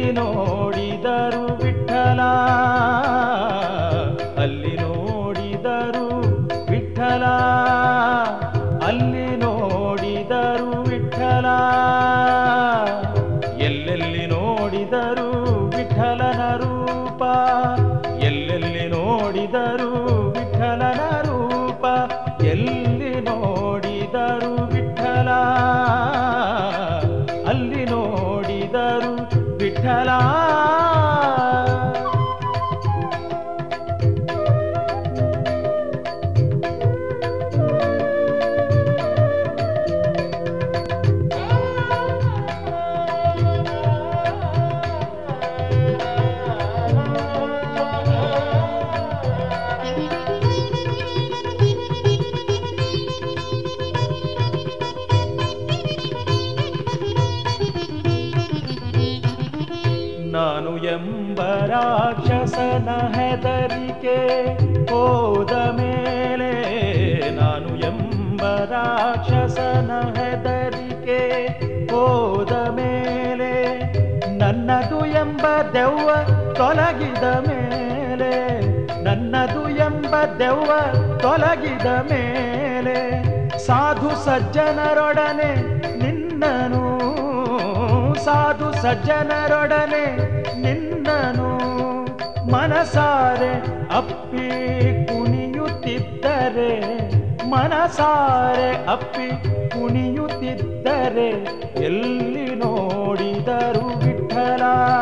ಎಲ್ಲಿ ನೋಡಿದರು ವಿಠಲ ಅಲ್ಲಿ ನೋಡಿದರು ವಿಠಲ ಅಲ್ಲಿ ನೋಡಿದರು ವಿಠಲ ಎಲ್ಲೆಲ್ಲಿ ನೋಡಿದರು ವಿಠಲನ ರೂಪ ಎಲ್ಲೆಲ್ಲಿ ನೋಡಿದರು ವಿಠಲನ ರೂಪ ಎಲ್ಲಿ ನೋಡಿದರು ವಿಠಲ ಅಲ್ಲಿ ನೋಡಿದರು ವಿಠಲ ನಾನು ಎಂಬ ರಾಕ್ಷಸನ ಹೆದರಿಕೆ ಹೋದ ಮೇಲೆ ನಾನು ಎಂಬ ರಾಕ್ಷಸನ ಹೆದರಿಕೆ ಹೋದ ಮೇಲೆ ನನ್ನದು ಎಂಬ ದೆವ್ವ ತೊಲಗಿದ ಮೇಲೆ ನನ್ನದು ಎಂಬ ದೆವ್ವ ತೊಲಗಿದ ಮೇಲೆ ಸಾಧು ಸಜ್ಜನರೊಡನೆ ನಿನ್ನನು ಸಾಧು ಸಜ್ಜನರೊಡನೆ ನಿನ್ನನು ಮನಸಾರೆ ಅಪ್ಪಿ ಕುಣಿಯುತ್ತಿದ್ದರೆ ಮನಸಾರೆ ಅಪ್ಪಿ ಕುಣಿಯುತ್ತಿದ್ದರೆ ಎಲ್ಲಿ ನೋಡಿದರು ವಿಠಲ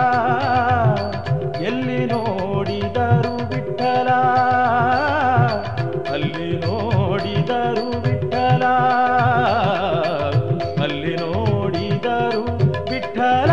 ಎಲ್ಲಿ ನೋಡಿದರು ವಿಠಲ ಅಲ್ಲಿ ನೋಡಿದರು ವಿಠಲ ಅಲ್ಲಿ ನೋಡಿದರು ವಿಠಲ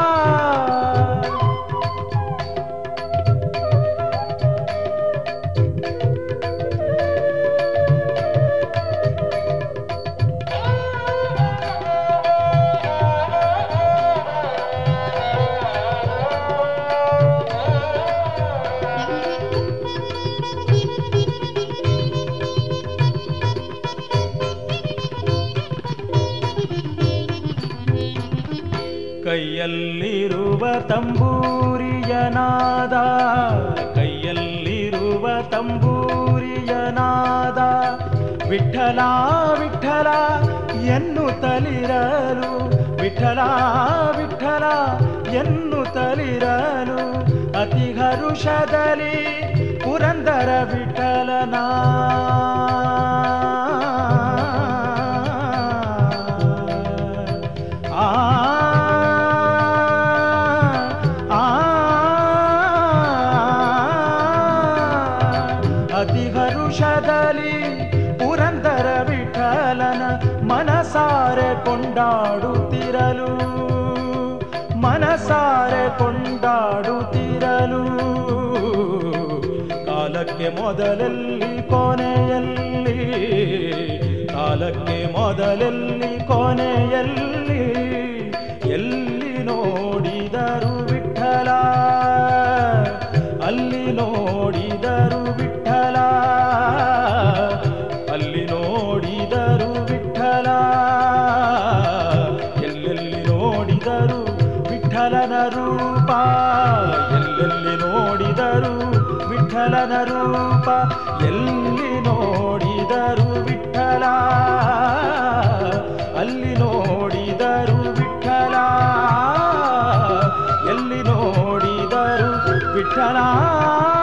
ಕೈಯಲ್ಲಿರುವ ತಂಬೂರಿಯ ನಾದ ಕೈಯಲ್ಲಿರುವ ತಂಬೂರಿಯ ನಾದ ವಿಠಲ ವಿಠಲ ಎನ್ನುತ್ತಲಿರಲು ವಿಠಲ ವಿಠಲ ಎನ್ನುತ್ತಲಿರಲು ಅತಿ ಹರುಷದಲ್ಲಿ ಪುರಂದರ ವಿಠಲನ ಆ ಆ ಅತಿ ಹರುಷದಲ್ಲಿ ಪುರಂದರ ವಿಠಲನ ಮನಸಾರೆ ಕೊಂಡಾಡುತ್ತಿರಲು ಮನಸಾರೆ ಕೊಂಡಾಡುತ್ತಿರಲು ಕಾಲಕ್ಕೆ ಮೊದಲಲ್ಲಿ ಕೊನೆಯಲ್ಲಿ ಕಾಲಕ್ಕೆ ಮೊದಲಲ್ಲಿ ಕೊನೆಯಲ್ಲಿ ಎಲ್ಲಿ ನೋಡಿದರು ವಿಠಲ ಅಲ್ಲಿ ನೋಡಿದರು ವಿಠಲ ಅಲ್ಲಿ ನೋಡಿದರು ವಿಠಲ ಎಲ್ಲೆಲ್ಲಿ ನೋಡಿದರು ವಿಠಲನ ರೂಪ ಎಲ್ಲೆಲ್ಲಿ ನೋಡಿದರು ವಿಠಲನ ರೂಪ ಎಲ್ಲಿ ನೋಡಿದರು ವಿಠಲ ಅಲ್ಲಿ ನೋಡಿದರು ವಿಠಲ ಎಲ್ಲಿ ನೋಡಿದರು ವಿಠಲ